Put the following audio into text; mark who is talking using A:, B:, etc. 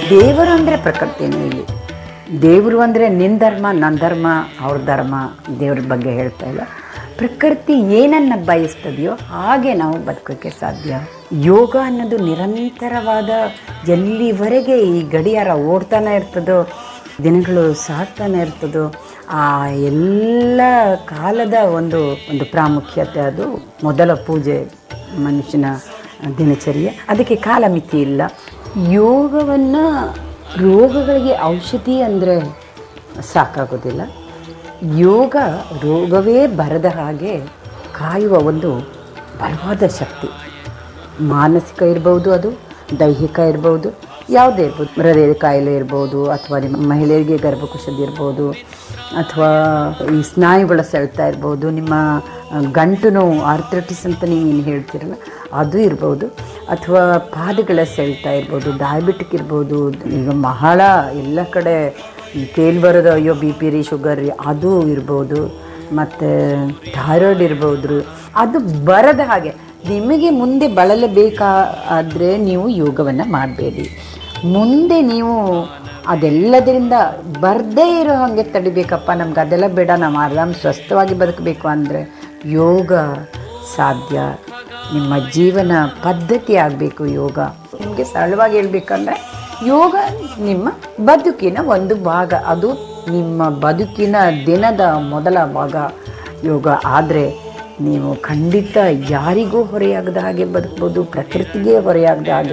A: ದೇವರು ಅಂದರೆ ಪ್ರಕೃತಿನೇ ಇಲ್ಲಿ ದೇವರು ಅಂದರೆ ನಿನ್ನ ಧರ್ಮ ನನ್ನ ಧರ್ಮ ಅವ್ರ ಧರ್ಮ ದೇವ್ರ ಬಗ್ಗೆ ಹೇಳ್ತಾ ಇಲ್ಲ ಪ್ರಕೃತಿ ಏನನ್ನು ಬಯಸ್ತದೆಯೋ ಹಾಗೆ ನಾವು ಬದುಕೋಕ್ಕೆ ಸಾಧ್ಯ ಯೋಗ ಅನ್ನೋದು ನಿರಂತರವಾದ ಎಲ್ಲಿವರೆಗೆ ಈ ಗಡಿಯಾರ ಓಡ್ತಾನೆ ಇರ್ತದೋ ದಿನಗಳು ಸಾಗ್ತಾನೆ ಇರ್ತದೋ ಆ ಎಲ್ಲ ಕಾಲದ ಒಂದು ಒಂದು ಪ್ರಾಮುಖ್ಯತೆ ಅದು ಮೊದಲ ಪೂಜೆ ಮನುಷ್ಯನ ದಿನಚರ್ಯೆ ಅದಕ್ಕೆ ಕಾಲಮಿತಿ ಇಲ್ಲ ಯೋಗವನ್ನು ರೋಗಗಳಿಗೆ ಔಷಧಿ ಅಂದರೆ ಸಾಕಾಗೋದಿಲ್ಲ ಯೋಗ ರೋಗವೇ ಬರದ ಹಾಗೆ ಕಾಯುವ ಒಂದು ಬಲವಾದ ಶಕ್ತಿ ಮಾನಸಿಕ ಇರ್ಬೋದು ಅದು ದೈಹಿಕ ಇರ್ಬೋದು ಯಾವುದೇ ಇರ್ಬೋದು ಹೃದಯದ ಕಾಯಿಲೆ ಇರ್ಬೋದು ಅಥವಾ ನಿಮ್ಮ ಮಹಿಳೆಯರಿಗೆ ಗರ್ಭಕುಶದ ಇರ್ಬೋದು ಅಥವಾ ಈ ಸ್ನಾಯುಗಳ ಸೆಳೆತ ಇರ್ಬೋದು ನಿಮ್ಮ ಗಂಟು ನೋವು ಆರ್ಥ್ರಟಿಸ್ ಅಂತ ನೀವೇನು ಹೇಳ್ತೀರಲ್ಲ ಅದು ಇರ್ಬೋದು ಅಥವಾ ಪಾದಗಳ ಸೆಳೆತ ಇರ್ಬೋದು ಡಯಾಬಿಟಿಕ್ ಇರ್ಬೋದು ಈಗ ಬಹಳ ಎಲ್ಲ ಕಡೆ ಕೇಳಿ ಬರೋದು ಅಯ್ಯೋ ಬಿ ಪಿ ರೀ ಶುಗರ್ ರೀ ಅದು ಇರ್ಬೋದು ಮತ್ತು ಥೈರಾಯ್ಡ್ ಇರ್ಬೋದು ಅದು ಬರದ ಹಾಗೆ ನಿಮಗೆ ಮುಂದೆ ಬಳಲಬೇಕಾದರೆ ನೀವು ಯೋಗವನ್ನು ಮಾಡಬೇಡಿ ಮುಂದೆ ನೀವು ಅದೆಲ್ಲದರಿಂದ ಬರದೇ ಇರೋ ಹಾಗೆ ತಡಿಬೇಕಪ್ಪ ನಮ್ಗೆ ಅದೆಲ್ಲ ಬೇಡ ನಾವು ಆರಾಮ್ ಸ್ವಸ್ಥವಾಗಿ ಬದುಕಬೇಕು ಅಂದರೆ ಯೋಗ ಸಾಧ್ಯ ನಿಮ್ಮ ಜೀವನ ಪದ್ಧತಿ ಆಗಬೇಕು ಯೋಗ ನಿಮಗೆ ಸರಳವಾಗಿ ಹೇಳ್ಬೇಕಂದ್ರೆ ಯೋಗ ನಿಮ್ಮ ಬದುಕಿನ ಒಂದು ಭಾಗ ಅದು ನಿಮ್ಮ ಬದುಕಿನ ದಿನದ ಮೊದಲ ಭಾಗ ಯೋಗ ಆದರೆ ನೀವು ಖಂಡಿತ ಯಾರಿಗೂ ಹೊರೆಯಾಗದ ಹಾಗೆ ಬದುಕ್ಬೋದು ಪ್ರಕೃತಿಗೆ ಹೊರೆಯಾಗದ ಹಾಗೆ